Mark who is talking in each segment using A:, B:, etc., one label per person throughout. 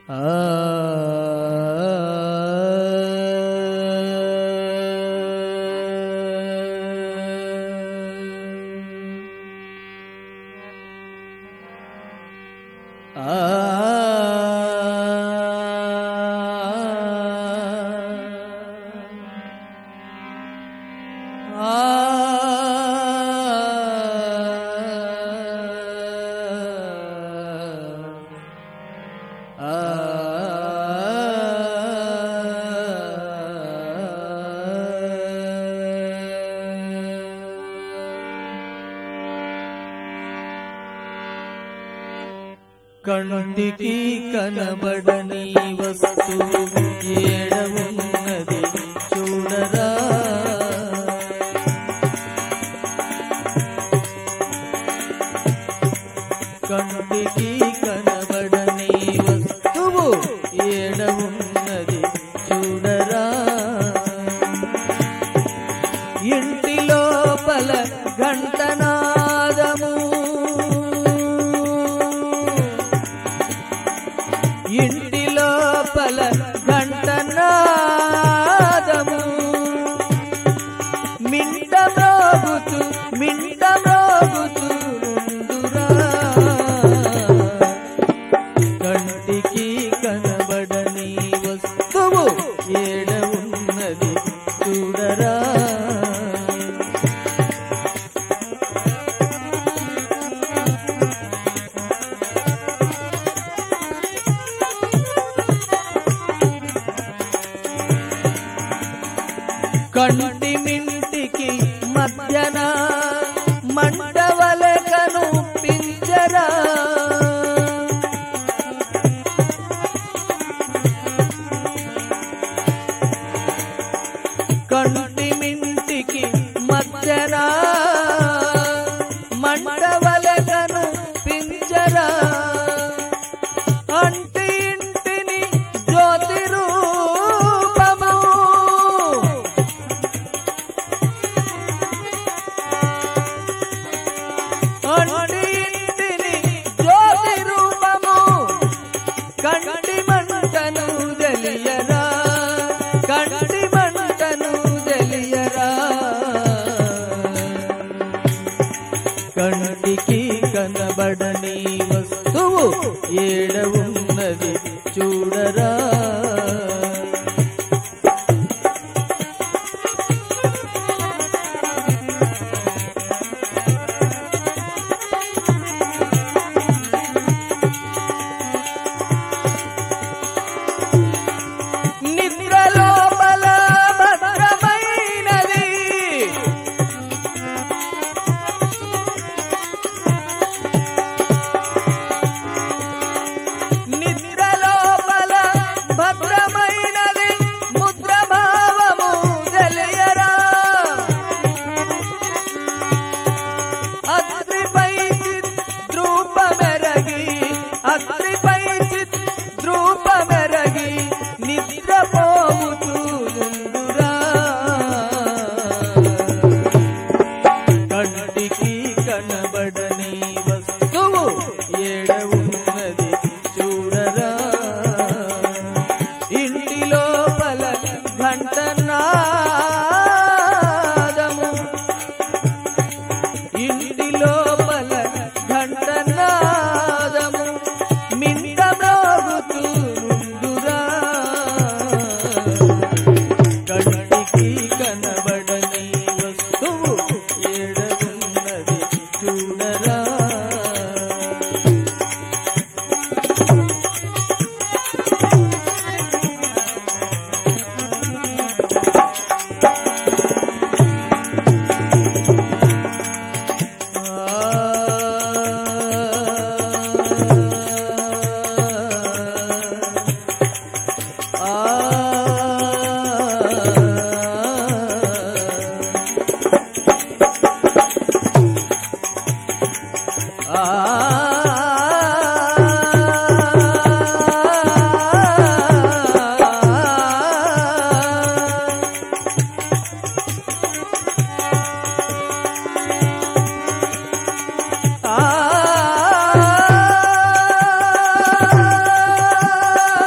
A: కంటికి కనబడని వస్తువు ఏడవున్నది చూడరా కంటికి కనబడని వస్తువు ఏడవున్నది చూడరా ఇంటి లోపల ఘంటనాదము ఇంటి లోపల ఘంటనాదము మింట మ్రోగుతూ మింట మ్రోగుతూ ఉండురా కంటికి కనబడని వస్తువు ఏడ ఉన్నది చూడరా కంటి మింటికి మధ్యన మండవలకను పింజరా కంటి మింటికి మధ్యన మండవలకను పింజరా అంటి ఇంటిని జ్యోతి రూపము అంటి ఇంటిని జ్యోతి రూపము కంటి మంటను తెలియరా కంటి మంటను తెలియరా కంటికి కనబడని వస్తువు ఏడ ఉన్నది చూడరా నిద్ర లోపల భద్రమైనది నిద్ర లోపల భద్రమైనది ముద్ర భావము తెలియరా అగ్నిపై ద్రూపమెరగి అగ్నిపై ద్రూపమెరగి నిద్రపోవుతూనురా కంటికి కనబడని వస్తువు ఏడ ఉన్నది చూడరా ఇంటి లోపల ఘంటనాదము ఇంటి లోపల ఘంటనాదము మింట మ్రోగుతుందురా కంటికి కనబడని వస్తువు ఏడవున్నది చూడరా ఆ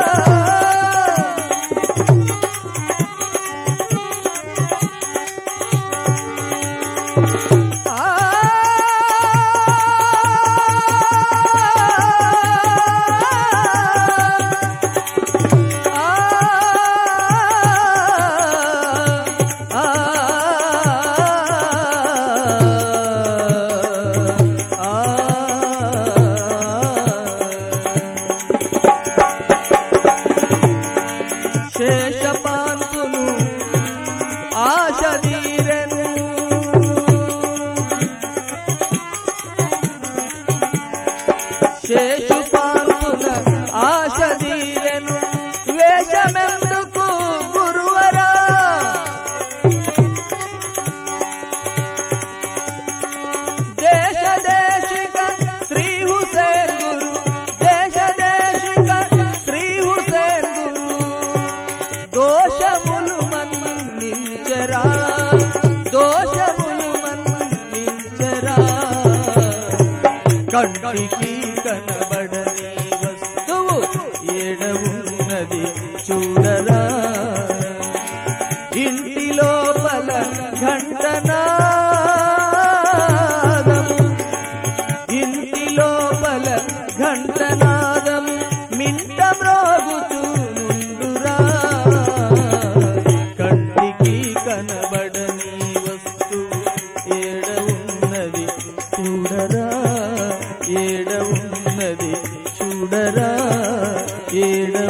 A: శేషు పాల్పున ఆశ తీరెను వేషమెందుకు గురువరా దేశ దేశిక శ్రీ హుసేన్ గురు దేశ దేశిక శ్రీ హుసేన్ గురు దోషములు మన్నించరా దోషములు మన్నించరా కంటికి కనబడని వస్తువు ఏడవున్నది చూడరా ఇంటి లోపల ఘంటనాదం ఇంటి లోపల ఘంటనాదం మింట మ్రోగుతూ నుండురా కంటికి కనబడని వస్తువు ఏడ ఉన్నది చూడరా ఏడ ఉన్నది చూడరా ఏడ